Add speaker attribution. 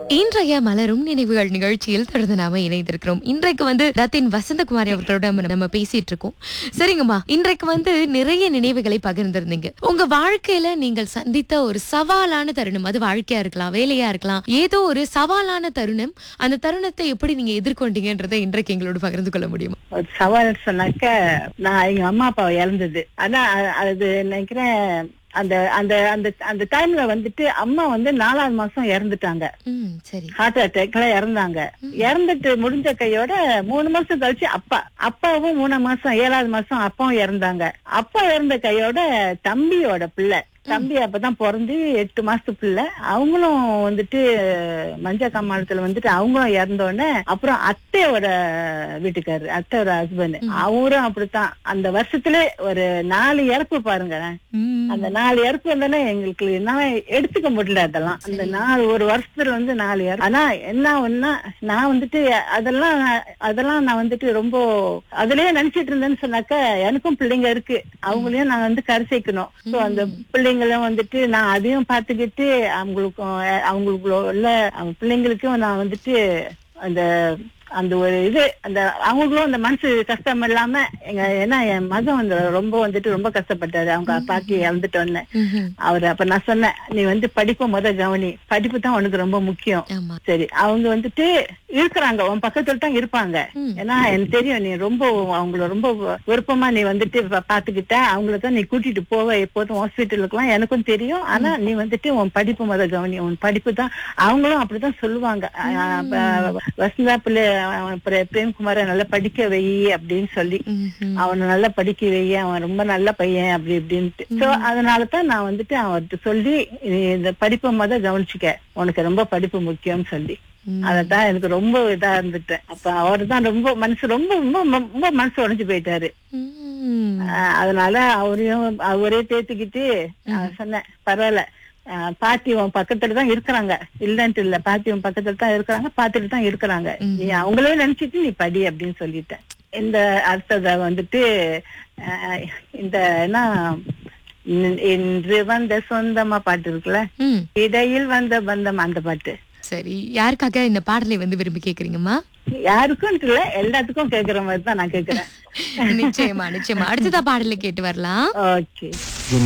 Speaker 1: இன்றைய மலரும் நினைவுகள் நிகழ்ச்சியில் தொடர்ந்து நாம இணைந்திருக்கிறோம் இன்றைக்கு வந்து ரத்தின் வசந்தகுமாரி அவர்களோட நம்ம- நம்ம பேசிட்டு இருக்கோம் சரிங்கம்மா இன்றைக்கு வந்து நிறைய நினைவுகளை பகிர்ந்திருந்தீங்க உங்க வாழ்க்கையில நீங்கள் சந்தித்த ஒரு சவாலான தருணம் அது வாழ்க்கையா இருக்கலாம் வேலையா இருக்கலாம் ஏதோ ஒரு சவாலான தருணம் அந்த தருணத்தை எப்படி நீங்க எதிர்கொண்டீங்கன்றதை இன்றைக்கு எங்களோட பகிர்ந்து கொள்ள முடியுமா
Speaker 2: ஒரு சவால் சொன்னாக்க நான் எங்க அம்மா அப்பா இறந்தது ஆனா அ- அது நினைக்கிறேன் அந்த அந்த அந்த அந்த டைம்ல வந்துட்டு அம்மா வந்து நாலாவது மாசம் இறந்துட்டாங்க
Speaker 1: ம் சரி
Speaker 2: ஹார்ட் அட்டாக்ல இறந்தாங்க இறந்துட்டு முடிஞ்ச கையோட மூணு மாசம் கழிச்சு அப்பா அப்பாவும் மூணு மாசம் ஏழாவது மாசம் அப்பாவும் இறந்தாங்க அப்பா இறந்த கையோட தம்பியோட பிள்ளை தம்பி அப்பதான் பிறந்து எட்டு மாசத்து பிள்ளை அவங்களும் வந்துட்டு மஞ்ச கம்மாளத்துல வந்துட்டு அவங்களும் இறந்த உடனே அப்புறம் அத்தையோட வீட்டுக்காரு அத்தையோட ஹஸ்பண்ட் அவரும் அப்படித்தான் அந்த வருஷத்துல ஒரு நாலு இறப்பு பாருங்க
Speaker 1: ம்,
Speaker 2: அந்த நாலு இறப்பு வந்தானே எங்களுக்கு என்ன எடுத்துக்க முடியல அதெல்லாம் அந்த நாலு ஒரு வருஷத்துல வந்து நாலு இறப்பு ஆனா என்ன ஒன்னா நான் வந்துட்டு அதெல்லாம் அதெல்லாம் நான் வந்துட்டு ரொம்ப அதுலயே நினைச்சிட்டு இருந்தேன்னு சொன்னாக்க எனக்கும் பிள்ளைங்க இருக்கு அவங்களையும் நான் வந்து கரை சேர்க்கணும் சோ அந்த பிள்ளைங்களும் வந்துட்டு நான் அதையும் பார்த்துக்கிட்டு அவங்களுக்கும் அவங்களுக்கு உள்ள அவங்க பிள்ளைங்களுக்கும் நான் வந்துட்டு அந்த அந்த ஒரு இது அந்த அவங்களுக்கும் அந்த மனசு கஷ்டம் இல்லாம எங்க ஏன்னா என் மகன் வந்து ரொம்ப வந்துட்டு ரொம்ப கஷ்டப்பட்டாரு அவங்க பாட்டி இறந்துட்டோன்னு
Speaker 1: ம்ஹும்.
Speaker 2: அவரு அப்ப நான் சொன்னேன் நீ வந்து படிப்பை முத கவனி படிப்பு தான் உனக்கு ரொம்ப முக்கியம்
Speaker 1: ஆமா
Speaker 2: சரி அவங்க வந்துட்டு இருக்கிறாங்க உன் பக்கத்துல தான் இருப்பாங்க
Speaker 1: ம்.
Speaker 2: ஏன்னா எனக்கு தெரியும் நீ ரொம்ப அவங்கள ரொம்ப விருப்பமா நீ வந்துட்டு பா- பாத்துக்கிட்ட அவங்கள தான் நீ கூட்டிட்டு போவ எப்போதும் ஹாஸ்பிட்டலுக்குலாம் எனக்கும் தெரியும் ஆனா நீ வந்துட்டு உன் படிப்பு முத கவனி உன் படிப்பு தான் அவங்களும் அப்படிதான் சொல்லுவாங்க அஹ் அப்ப வசந்தா பிள்ளை அவன் பிர- பிரேம்குமார நல்லா படிக்க வை அப்படின்னு சொல்லி
Speaker 1: ம்ஹும்.
Speaker 2: அவனை நல்லா படிக்க வை அவன் ரொம்ப நல்ல பையன் அப்படி இப்படின்ட்டு சோ அதனாலதான் நான் வந்துட்டு அவர்கிட்ட சொல்லி நீ இந்த படிப்பை முத கவனிச்சுக்க உனக்கு ரொம்ப படிப்பு முக்கியம்னு சொல்லி
Speaker 1: ம்.
Speaker 2: அதத்தான் எனக்கு ரொம்ப இதா இருந்துட்டேன் அப்ப அவர் தான் ரொம்ப மனசு ரொம்ப ரொம்ப ரொம்ப மனசு உடைஞ்சு போயிட்டாரு
Speaker 1: ம்.
Speaker 2: ஆஹ் அதனால அவரையும் அவரே தேத்துக்கிட்டு நான் சொன்னேன் பரவாயில்ல ஆஹ் பாட்டி உன் பக்கத்துல தான் இருக்கிறாங்க இல்லன்ட்டு இல்ல பாட்டி உன் பக்கத்துல தான் இருக்கிறாங்க பாத்துட்டு தான் இருக்கிறாங்க நீ அவங்களே நினைச்சிட்டு நீ படி அப்படின்னு சொல்லிட்டேன் இந்த அடுத்தத வந்துட்டு ஆஹ் இந்த என்ன இன்- இன்று வந்த சொந்தமா பாட்டு இருக்குல்ல
Speaker 1: ம்.
Speaker 2: இடையில் வந்த பந்தம் அந்த பாட்டு
Speaker 1: சரி யாருக்காக இந்த பாடலை வந்து விரும்பி கேக்குறீங்கம்மா
Speaker 2: யாருக்கும் இல்ல எல்லாத்துக்கும் கேக்குற மாதிரி தான் நான் கேக்குறேன்
Speaker 1: நிச்சயமா நிச்சயமா அடுத்ததா பாடலை கேட்டு வரலாம்
Speaker 2: ஓகே